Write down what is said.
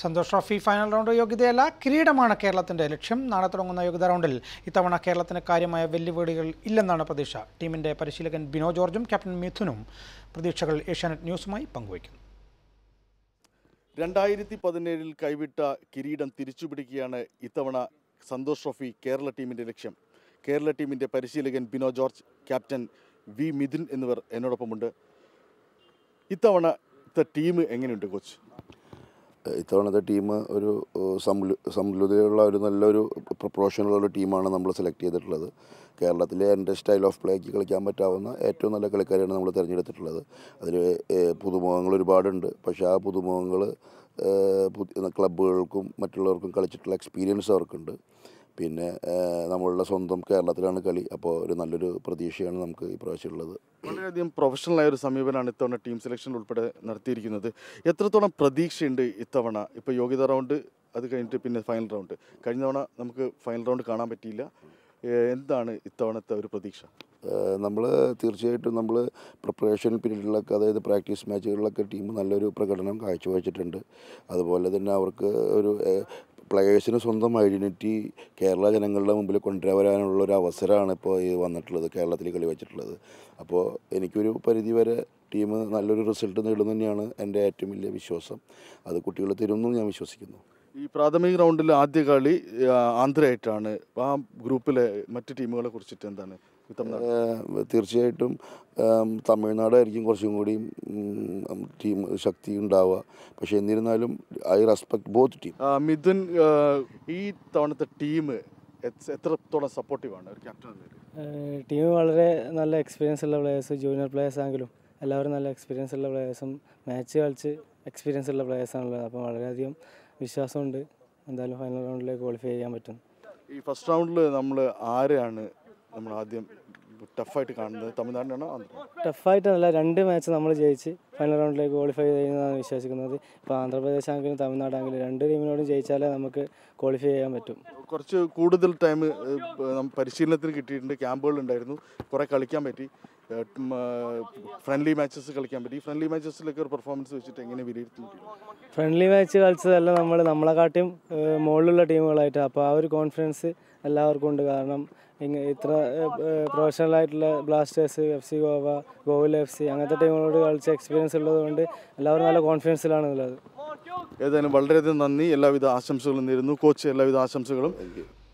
Santhosh trophy final round യോഗ്യതയല്ല കിരീടമാണ് കേരളത്തിന്റെ ലക്ഷ്യം നാളെ തുടങ്ങുന്ന യോഗ്യതാ റൗണ്ടിൽ ഇത്തവണ കേരളത്തിന് കാര്യമായ വെല്ലുവിളികൾ ഇല്ലെന്നാണ് പ്രതീക്ഷ ടീമിന്റെ പരിശീലകൻ ബിനോ ജോർജും ക്യാപ്റ്റൻ മിഥുനും പ്രതീക്ഷകൾ ഏഷ്യാനെറ്റ് ന്യൂസുമായി പങ്കുവയ്ക്കുന്നു രണ്ടായിരത്തി പതിനേഴിൽ കൈവിട്ട കിരീടം തിരിച്ചുപിടിക്കുകയാണ് ഇത്തവണ സന്തോഷ് ട്രോഫി കേരള ടീമിൻ്റെ ലക്ഷ്യം കേരള ടീമിൻ്റെ പരിശീലകൻ ബിനോ ജോർജ് ക്യാപ്റ്റൻ വി മിഥുൻ എന്നിവർ എന്നോടൊപ്പമുണ്ട് ഇത്തവണത്തെ ടീം എങ്ങനെയുണ്ട് കോച്ച് ഇത്തവണത്തെ ടീം ഒരു ഏഹ്, സമലു സമലുതയുള്ള ഒരു നല്ലൊരു പ്രൊഫഷണലുള്ള ഒരു ടീമാണ് നമ്മൾ സെലക്ട് ചെയ്തിട്ടുള്ളത് കേരളത്തിലെ എൻ്റെ സ്റ്റൈൽ ഓഫ് പ്ലേക്ക് കളിക്കാൻ പറ്റാവുന്ന ഏറ്റവും നല്ല കളിക്കാരെയാണ് നമ്മൾ തിരഞ്ഞെടുത്തിട്ടുള്ളത് അതിൽ പുതുമുഖങ്ങൾ ഒരുപാടുണ്ട് പക്ഷേ ആ പുതുമുഖങ്ങൾ ക്ലബ്ബുകൾക്കും മറ്റുള്ളവർക്കും കളിച്ചിട്ടുള്ള എക്സ്പീരിയൻസ് അവർക്കുണ്ട് പിന്നെ ഏഹ്, നമ്മളുടെ സ്വന്തം കേരളത്തിലാണ് കളി അപ്പോൾ ഒരു നല്ലൊരു പ്രതീക്ഷയാണ് നമുക്ക് ഈ പ്രാവശ്യം ഉള്ളത് വളരെയധികം പ്രൊഫഷണലായ ഒരു സമീപനമാണ് ഇത്തവണ ടീം സെലക്ഷൻ ഉൾപ്പെടെ നടത്തിയിരിക്കുന്നത് എത്രത്തോളം പ്രതീക്ഷയുണ്ട് ഇത്തവണ ഇപ്പോൾ യോഗ്യത റൗണ്ട് അത് കഴിഞ്ഞിട്ട് പിന്നെ ഫൈനൽ റൗണ്ട് കഴിഞ്ഞ തവണ നമുക്ക് ഫൈനൽ റൗണ്ട് കാണാൻ പറ്റിയില്ല ഏഹ് എന്താണ് ഇത്തവണത്തെ ഒരു പ്രതീക്ഷ നമ്മൾ തീർച്ചയായിട്ടും നമ്മൾ പ്രിപ്പറേഷൻ പീരീഡിലൊക്കെ അതായത് പ്രാക്ടീസ് മാച്ചുകളിലൊക്കെ ടീം നല്ലൊരു പ്രകടനം കാഴ്ചവെച്ചിട്ടുണ്ട് അതുപോലെ തന്നെ അവർക്ക് ഒരു പ്ലെയേഴ്സിന് സ്വന്തം ഐഡൻറ്റിറ്റി കേരള ജനങ്ങളുടെ മുമ്പിൽ കൊണ്ടുവരാനുള്ള ഒരു അവസരമാണ് ഇപ്പോൾ ഈ വന്നിട്ടുള്ളത് കേരളത്തിൽ കളി വെച്ചിട്ടുള്ളത് അപ്പോൾ എനിക്കൊരു പരിധി വരെ ടീം നല്ലൊരു റിസൾട്ട് നേടും തന്നെയാണ് എൻ്റെ ഏറ്റവും വലിയ വിശ്വാസം അത് കുട്ടികൾ തരുമെന്നും ഞാൻ വിശ്വസിക്കുന്നു ഈ പ്രാഥമിക റൗണ്ടിൽ ആദ്യ കളി ആ, ആന്ധ്രയായിട്ടാണ് ആ ഗ്രൂപ്പിലെ മറ്റ് ടീമുകളെ കുറിച്ചിട്ട് എന്താണ് ഈ തമിഴ്നാട് ഏഹ് തീർച്ചയായിട്ടും ഏം, തമിഴ്നാടായിരിക്കും കുറച്ചും കൂടി ടീം ശക്തി ഉണ്ടാവുക പക്ഷേ എന്നിരുന്നാലും ഐ റെസ്പെക്ട് ബോത്ത് ടീം ആ, മിഥുൻ ആ, ഈ തവണത്തെ ടീം എത്രത്തോളം സപ്പോർട്ടീവാണ് ഒരു ക്യാപ്റ്റൻ എന്ന നിലയിൽ ടീം വളരെ നല്ല എക്സ്പീരിയൻസ് ഉള്ള പ്ലേയേഴ്സ് ജൂനിയർ പ്ലേയേഴ്സ് ആണെങ്കിലും എല്ലാവരും നല്ല എക്സ്പീരിയൻസ് ഉള്ള പ്ലേയേഴ്സും മാച്ച് കളിച്ച് എക്സ്പീരിയൻസ് ഉള്ള പ്ലേയേഴ്സാണുള്ളത് അപ്പോൾ വളരെയധികം വിശ്വാസമുണ്ട് എന്തായാലും ഫൈനൽ റൗണ്ടിലേക്ക് ക്വാളിഫൈ ചെയ്യാൻ പറ്റും ഈ ഫസ്റ്റ് റൗണ്ടിൽ നമ്മൾ ആരെയാണ് നമ്മൾ ആദ്യം ടഫായിട്ട് കാണുന്നത് തമിഴ്നാടിനാണോ ആന്ധ്ര ടഫായിട്ടല്ല രണ്ട് മാച്ച് നമ്മൾ ജയിച്ച് ഫൈനൽ റൗണ്ടിലേക്ക് ക്വാളിഫൈ ചെയ്യുന്നതാണ് വിശ്വസിക്കുന്നത് ഇപ്പോൾ ആന്ധ്രാപ്രദേശ് ആണെങ്കിലും തമിഴ്നാടാണെങ്കിലും രണ്ട് ടീമിനോടും ജയിച്ചാലേ നമുക്ക് ക്വാളിഫൈ ചെയ്യാൻ പറ്റും കുറച്ച് കൂടുതൽ ടൈം പരിശീലനത്തിന് കിട്ടിയിട്ടുണ്ട് ക്യാമ്പുകളുണ്ടായിരുന്നു കുറേ കളിക്കാൻ പറ്റി ഫ്രണ്ട്ലി മാച്ചസ് കളിക്കാൻ പറ്റി ഈ ഫ്രണ്ട്ലി മാച്ചസിലൊക്കെ ഒരു പെർഫോമൻസ് വെച്ചിട്ട് എങ്ങനെ വിലയിരുത്തുന്നു ഫ്രണ്ട്ലി മാച്ച് കളിച്ചതല്ല നമ്മൾ നമ്മളെക്കാട്ടിയും ഏഹ്, മുകളിലുള്ള ടീമുകളായിട്ട് അപ്പോൾ ആ ഒരു കോൺഫിഡൻസ് എല്ലാവർക്കും ഉണ്ട് കാരണം ഇങ്ങ ഇത്ര പ്രൊഫഷണൽ ആയിട്ടുള്ള Blasters F C Goa Gokul F C അങ്ങനത്തെ ടീമുകളോട് കളിച്ച എക്സ്പീരിയൻസ് ഉള്ളതുകൊണ്ട് എല്ലാവരും നല്ല കോൺഫിഡൻസിലാണ് ഉള്ളത് ഏതായാലും വളരെയധികം നന്ദി എല്ലാവിധ ആശംസകളും നേരുന്നു കോച്ച് എല്ലാവിധ ആശംസകളും